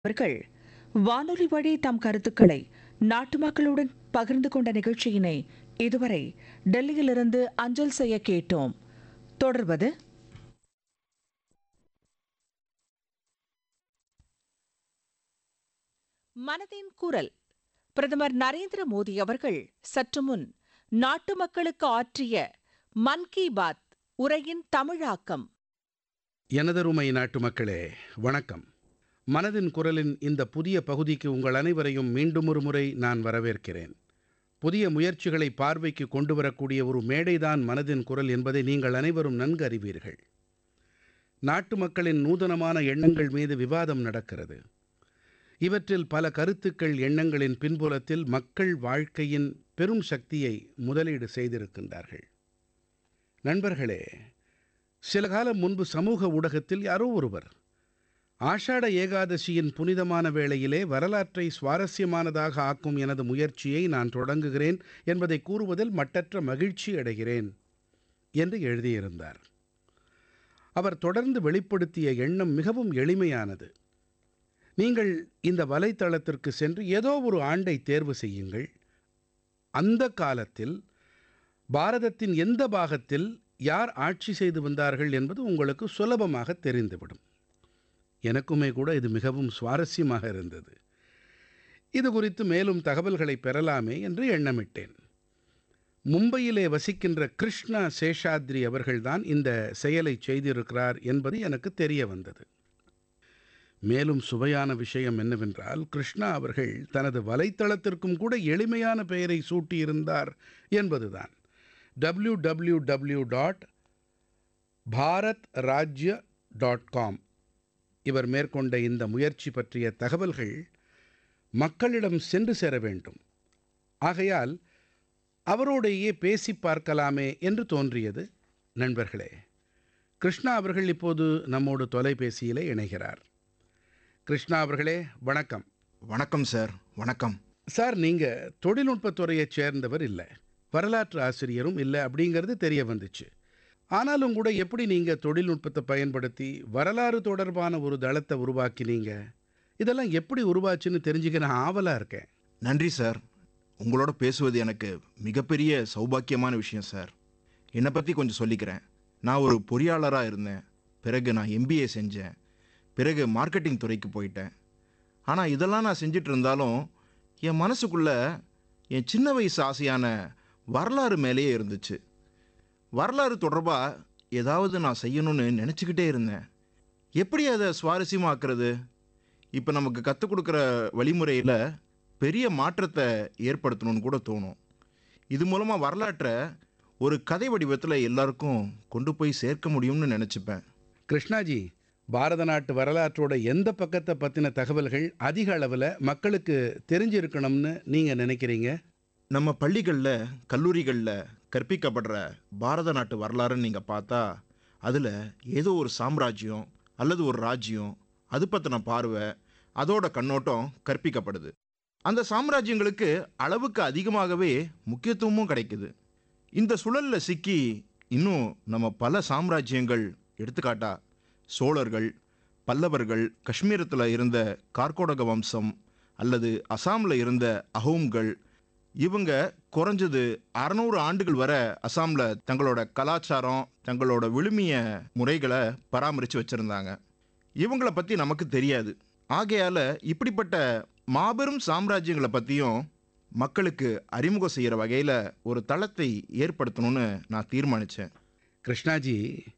அவர்கள் வானொலி வழி தம் கருத்துக்களை நாட்டு மக்களுடன் பகிர்ந்து கொண்ட நிகழ்ச்சியினை இதுவரை டெல்லியிலிருந்து அஞ்சல் செய்ய கேட்டோம் தொடர்வது மனதின் குரல் பிரதமர் நரேந்திர மோடி அவர்கள் சற்று முன் நாட்டு மக்களுக்கு ஆற்றிய மன் கி பாத் உரையின் தமிழாக்கம் எனதருமை நாட்டு மக்களே வணக்கம் மனதின் குரலின் இந்த புதிய பகுதிக்கு உங்கள் அனைவரையும் மீண்டும் ஒரு முறை நான் வரவேற்கிறேன் புதிய முயற்சிகளை பார்வைக்கு கொண்டு வரக்கூடிய ஒரு மேடைதான் மனதின் குரல் என்பதை நீங்கள் அனைவரும் நன்கு அறிவீர்கள் நாட்டு மக்களின் நூதனமான எண்ணங்கள் மீது விவாதம் நடக்கிறது இவற்றில் பல கருத்துக்கள் எண்ணங்களின் பின்புலத்தில் மக்கள் வாழ்க்கையின் பெரும் சக்தியை முதலீடு செய்திருக்கின்றார்கள் நண்பர்களே சில காலம் முன்பு சமூக ஊடகத்தில் யாரோ ஒருவர் ஆஷாட ஏகாதசியின் புனிதமான வேளையிலே வரலாற்றை சுவாரஸ்யமானதாக ஆக்கும் எனது முயற்சியை நான் தொடங்குகிறேன் என்பதை கூறுவதில் மட்டற்ற மகிழ்ச்சி அடைகிறேன் என்று எழுதியிருந்தார் அவர் தொடர்ந்து வெளிப்படுத்திய எண்ணம் மிகவும் எளிமையானது நீங்கள் இந்த வலைத்தளத்திற்கு சென்று ஏதோ ஒரு ஆண்டை தேர்வு செய்யுங்கள் அந்த காலத்தில் பாரதத்தின் எந்த பாகத்தில் யார் ஆட்சி செய்து வந்தார்கள் என்பது உங்களுக்கு சுலபமாக தெரிந்துவிடும் எனக்குமே கூட இது மிகவும் சுவாரஸ்யமாக இருந்தது இது குறித்து மேலும் தகவல்களை பெறலாமே என்று எண்ணமிட்டேன் மும்பையிலே வசிக்கின்ற கிருஷ்ணா சேஷாத்ரி அவர்கள்தான் இந்த செயலை செய்திருக்கிறார் என்பது எனக்கு தெரிய வந்தது மேலும் சுவையான விஷயம் என்னவென்றால் கிருஷ்ணா அவர்கள் தனது வலைத்தளத்திற்கும் கூட எளிமையான பெயரை சூட்டியிருந்தார் என்பதுதான் W W W dot Bharat Rajya dot com இவர் மேற்கொண்ட இந்த முயற்சி பற்றிய தகவல்கள் மக்களிடம் சென்று சேர வேண்டும் ஆகையால் அவரோடையே பேசி பார்க்கலாமே என்று தோன்றியது நண்பர்களே கிருஷ்ணா அவர்கள் இப்போது நம்மோடு தொலைபேசியிலே இணைகிறார் கிருஷ்ணா அவர்களே வணக்கம் வணக்கம் சார் வணக்கம் சார் நீங்கள் தொழில்நுட்பத்துறையைச் சேர்ந்தவர் இல்லை வரலாற்று ஆசிரியரும் இல்லை அப்படிங்கிறது தெரிய வந்துச்சு ஆனாலும் கூட எப்படி நீங்கள் தொழில்நுட்பத்தை பயன்படுத்தி வரலாறு தொடர்பான ஒரு தளத்தை உருவாக்கினீங்க இதெல்லாம் எப்படி உருவாச்சுன்னு தெரிஞ்சுக்க நான் ஆவலாக இருக்கேன் நன்றி சார் உங்களோட பேசுவது எனக்கு மிகப்பெரிய சௌபாக்கியமான விஷயம் சார் என்னை பற்றி கொஞ்சம் சொல்லிக்கிறேன் நான் ஒரு பொறியாளராக இருந்தேன் பிறகு நான் எம்பிஏ செஞ்சேன் பிறகு மார்க்கெட்டிங் துறைக்கு போயிட்டேன் ஆனால் இதெல்லாம் நான் செஞ்சுட்டு இருந்தாலும் என் மனசுக்குள்ள என் சின்ன வயசு ஆசையான வரலாறு மேலேயே இருந்துச்சு வரலாறு தொடர்பாக ஏதாவது நான் செய்யணும்னு நினச்சிக்கிட்டே இருந்தேன் எப்படி அதை சுவாரஸ்யமாக்குறது இப்போ நமக்கு கற்றுக் கொடுக்குற வழிமுறையில் பெரிய மாற்றத்தை ஏற்படுத்தணும்னு கூட தோணும் இது மூலமாக வரலாற்றை ஒரு கதை வடிவத்தில் எல்லாருக்கும் கொண்டு போய் சேர்க்க முடியும்னு நினச்சிப்பேன் கிருஷ்ணாஜி பாரத நாட்டு வரலாற்றோட எந்த பக்கத்தை பற்றின தகவல்கள் அதிக அளவில் மக்களுக்கு தெரிஞ்சிருக்கணும்னு நீங்கள் நினைக்கிறீங்க நம்ம பள்ளிகளில் கல்லூரிகளில் கற்பிக்கப்படுற பாரத நாட்டு வரலாறுன்னு நீங்கள் பார்த்தா அதில் ஏதோ ஒரு சாம்ராஜ்யம் அல்லது ஒரு ராஜ்யம் அது பற்றின பார்வை அதோட கண்ணோட்டம் கற்பிக்கப்படுது அந்த சாம்ராஜ்யங்களுக்கு அளவுக்கு அதிகமாகவே முக்கியத்துவமும் கிடைக்குது இந்த சுழலில் சிக்கி இன்னும் நம்ம பல சாம்ராஜ்யங்கள் எடுத்துக்காட்டா சோழர்கள் பல்லவர்கள் காஷ்மீரத்தில் இருந்த கார்கோடக வம்சம் அல்லது அசாமில் இருந்த அஹோம்கள் இவங்க குறைஞ்சது அறநூறு ஆண்டுகள் வரை அசாமில் தங்களோட கலாச்சாரம் தங்களோட விழுமிய முறைகளை பராமரித்து வச்சுருந்தாங்க இவங்களை பற்றி நமக்கு தெரியாது ஆகையால் இப்படிப்பட்ட மாபெரும் சாம்ராஜ்யங்களை பற்றியும் மக்களுக்கு அறிமுகம் செய்கிற வகையில் ஒரு தளத்தை ஏற்படுத்தணும்னு நான் தீர்மானித்தேன் கிருஷ்ணாஜி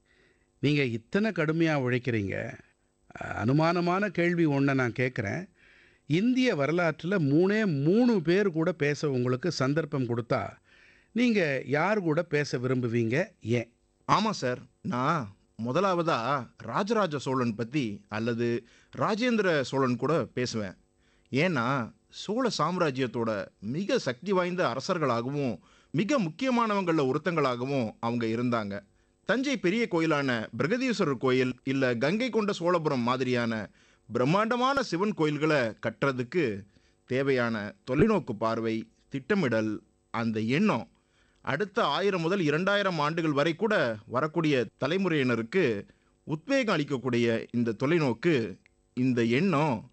நீங்கள் இத்தனை கடுமையாக உழைக்கிறீங்க அஹ், அனுமானமான கேள்வி ஒன்றை நான் கேட்குறேன் இந்திய வரலாற்றில் மூணே மூணு பேர் கூட பேச உங்களுக்கு சந்தர்ப்பம் கொடுத்தா நீங்கள் யார் கூட பேச விரும்புவீங்க ஏன் ஆமாம் சார் நான் முதலாவதா ராஜராஜ சோழன் பற்றி அல்லது ராஜேந்திர சோழன் கூட பேசுவேன் ஏன்னா சோழ சாம்ராஜ்யத்தோட மிக சக்தி வாய்ந்த அரசர்களாகவும் மிக முக்கியமானவங்களில் ஒருத்தங்களாகவும் அவங்க இருந்தாங்க தஞ்சை பெரிய கோயிலான பிரகதீஸ்வரர் கோயில் இல்லை கங்கை கொண்ட சோழபுரம் மாதிரியான பிரம்மாண்டமான சிவன் கோயில்களை கட்டுறதுக்கு தேவையான தொலைநோக்கு பார்வை திட்டமிடல் அந்த எண்ணம் அடுத்த ஆயிரம் முதல் இரண்டாயிரம் ஆண்டுகள் வரை கூட வரக்கூடிய தலைமுறையினருக்கு உத்வேகம் அளிக்கக்கூடிய இந்த தொலைநோக்கு இந்த எண்ணம்